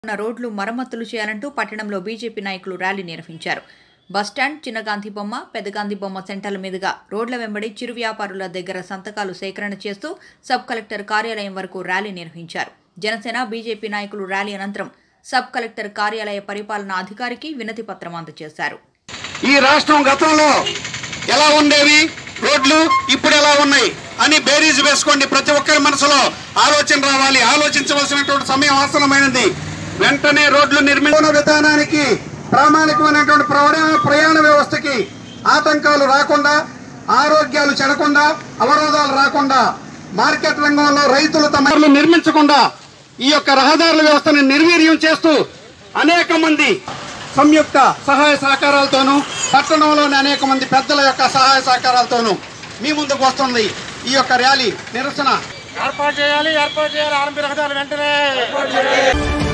ఉన్న రోడ్లు మరమ్మతులు చేయాలంటూ పట్టణంలో బీజేపీ నాయకులు ర్యాలీ నిర్వహించారు బస్టాండ్ చిన్న గాంధీ బొమ్మ పెద్ద గాంధీ బొమ్మ సెంటర్ల మీదుగా రోడ్ల వెంబడి చిరు వ్యాపారుల దగ్గర సంతకాలు సేకరణ చేస్తూ సబ్ కలెక్టర్ కార్యాలయం వరకు ర్యాలీ నిర్వహించారు జనసేన బీజేపీ నాయకులు ర్యాలీ అనంతరం సబ్ కలెక్టర్ కార్యాలయ పరిపాలనా అధికారికి వినతి పత్రం అందజేశారు ఈ రాష్ట్రం గతంలో ఎలా ఉండేవి రోడ్లు ఇప్పుడు ఎలా ఉన్నాయి అని బేరీజ్ వేసుకోండి ప్రతి ఒక్కరి మనసులో ఆలోచన రావాలి ఆలోచించవలసినటువంటి సమయం ఆసనమైనది వెంటనే రోడ్లు నిర్మించిన విధానానికి ప్రామాణికమైనటువంటి ప్రయాణ ప్రయాణ వ్యవస్థకి ఆటంకాలు రాకుండా ఆరోగ్యాలు చెడకుండా అవరోధాలు రాకుండా మార్కెట్ రంగంలో రైతులు తమ ఇళ్లు నిర్మించకుండా ఈ యొక్క రహదారుల వ్యవస్థను నిర్వీర్యం చేస్తూ అనేక మంది సంయుక్త సహాయ సహకారాలతోనూ పట్టణంలోని అనేక మంది పెద్దల యొక్క సహాయ సహకారాలతోనూ మీ ముందుకు వస్తుంది ఈ యొక్క ర్యాలీ నిరసన ఏర్పాటు చేయాలి ఏర్పాటు చేయాలి ఆర్ఎంపీ రహదారులు వెంటనే